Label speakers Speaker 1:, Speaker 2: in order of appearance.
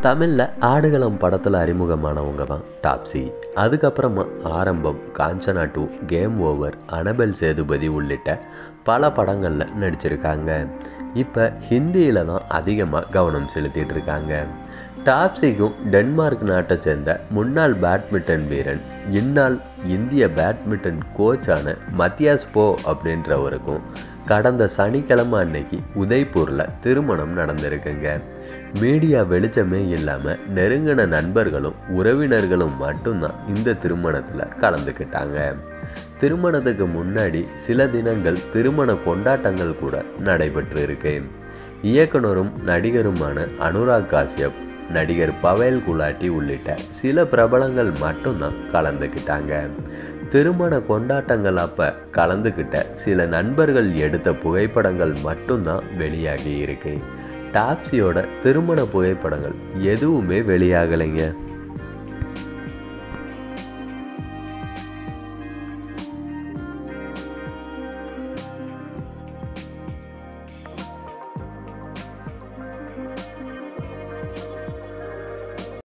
Speaker 1: தமிழில் ஆடுகளம் படத்தில் அறிமுகமானவங்க தான் டாப்ஸி அதுக்கப்புறமா Aarambam Kanchana two game over Annabelle Sethupathi உள்ளிட்ட பல படங்களில் நடிச்சிருக்காங்க இப்போ ஹிந்தியில் தான் அதிகமாக கவனம் செலுத்திட்டு இருக்காங்க டாப்ஸிக்கும் டென்மார்க் நாட்டை சேர்ந்த முன்னாள் பேட்மிண்டன் வீரன் இந்நாள் இந்திய பேட்மிண்டன் கோச்சான மத்தியாஸ் போ அப்படின்றவருக்கும் கடந்த சனிக்கிழமை அன்னைக்கு உதய்பூரில் திருமணம் நடந்திருக்குங்க மீடியா வெளிச்சமே இல்லாமல் நெருங்கின நண்பர்களும் உறவினர்களும் மட்டும்தான் இந்த திருமணத்தில் கலந்துக்கிட்டாங்க திருமணத்துக்கு முன்னாடி சில தினங்கள் திருமண கொண்டாட்டங்கள் கூட நடைபெற்று இருக்கு இயக்குனரும் நடிகருமான அனுராக் காஷ்யப் நடிகர் பவேல் குலாட்டி உள்ளிட்ட சில பிரபலங்கள் மட்டும்தான் கலந்துக்கிட்டாங்க திருமண கொண்டாட்டங்கள் அப்போ கலந்துக்கிட்ட சில நண்பர்கள் எடுத்த புகைப்படங்கள் மட்டும்தான் வெளியாகி இருக்கு டாப்ஸியோட திருமண புகைப்படங்கள் எதுவுமே வெளியாகலைங்க